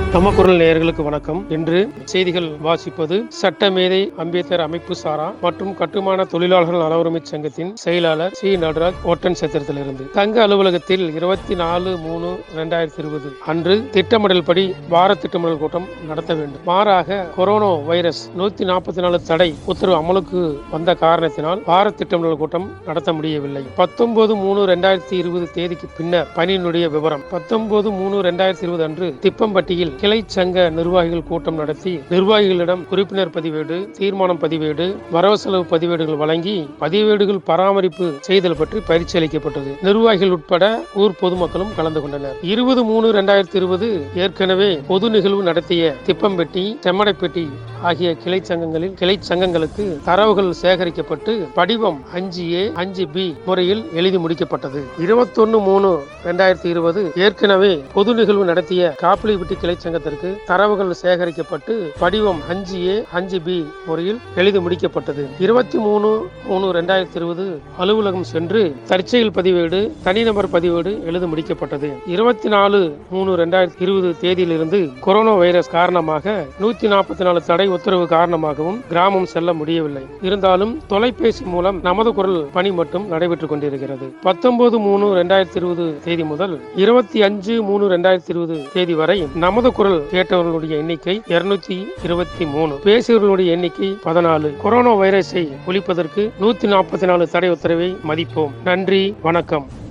தமக்குரல் நேயர்களுக்கு வணக்கம் இன்று செய்திகள் வாசிப்பது சட்டமேதை அம்பேத்கர் அமைப்பு சாரா மற்றும் கட்டுமான தொழிலாளர்கள் நல உரிமைச் சங்கத்தின் செயலாளர் சி நடராஜ் ஓட்டன் சத்திரத்திலிருந்து தங்க அலுவலகத்தில் இருபத்தி நாலு மூணு இரண்டாயிரத்தி இருபது அன்று திட்டமிடல் படி வார திட்டமிடல் கூட்டம் நடத்த வேண்டும் மாறாக கொரோனா வைரஸ் நூத்தி நாற்பத்தி நாலு தடை உத்தரவு அமலுக்கு வந்த காரணத்தினால் வார திட்டமிடல் கூட்டம் நடத்த முடியவில்லை பத்தொன்பது மூணு இரண்டாயிரத்தி இருபது தேதிக்கு பின்னர் பணியினுடைய விவரம் பத்தொன்பது மூணு இரண்டாயிரத்தி இருபது அன்று திப்பம்பட்டியில் கிளை சங்க நிர்வாகிகள் கூட்டம் நடத்தி நிர்வாகிகளிடம் உறுப்பினர் பதிவேடு தீர்மானம் பதிவேடு வரவு செலவு பதிவேடுகள் வழங்கி பதிவேடுகள் பராமரிப்பு செய்தல் பற்றி பயிற்சி அளிக்கப்பட்டது நிர்வாகிகள் உட்பட ஊர் பொதுமக்களும் கலந்து கொண்டனர் இருபது மூணு இரண்டாயிரத்தி இருபது ஏற்கனவே பொது நிகழ்வு நடத்திய திப்பம்பெட்டி செம்மடைப்பெட்டி ஆகிய கிளை சங்கங்களில் கிளை சங்கங்களுக்கு தரவுகள் சேகரிக்கப்பட்டு படிவம் அஞ்சு ஏ அஞ்சு பி முறையில் எழுதி முடிக்கப்பட்டது இருபத்தொன்னு மூணு இரண்டாயிரத்தி இருபது ஏற்கனவே பொது நிகழ்வு நடத்திய காப்பிலிப்பட்டி கிளை சங்கத்திற்கு தரவுகள் சேகரிக்கப்பட்டு படிவம் அஞ்சு ஏ அஞ்சு பி முறையில் எழுதி முடிக்கப்பட்டது இருபத்தி மூணு மூணு இரண்டாயிரத்தி இருபது அலுவலகம் சென்று தற்செயல் பதிவேடு தனிநபர் பதிவேடு எழுதி முடிக்கப்பட்டது இருபத்தி நாலு மூணு இரண்டாயிரத்தி இருபது தேதியிலிருந்து கொரோனா வைரஸ் காரணமாக நூத்தி நாற்பத்தி நாலு தடை உத்தரவு காரணமாகவும் கிராமம் செல்ல முடியவில்லை இருந்தாலும் தொலைபேசி மூலம் நமது குரல் பணி மட்டும் நடைபெற்றுக் கொண்டிருக்கிறது பத்தொன்பது மூணு இரண்டாயிரத்தி இருபது தேதி முதல் இருபத்தி அஞ்சு மூணு இரண்டாயிரத்தி இருபது தேதி வரை நமது குரல் கேட்டவர்களுடைய எண்ணிக்கை இருநூத்தி இருபத்தி மூணு பேசியவர்களுடைய எண்ணிக்கை பதினாலு கொரோனா வைரஸை ஒழிப்பதற்கு நூத்தி நாற்பத்தி நாலு தடை உத்தரவை மதிப்போம் நன்றி வணக்கம்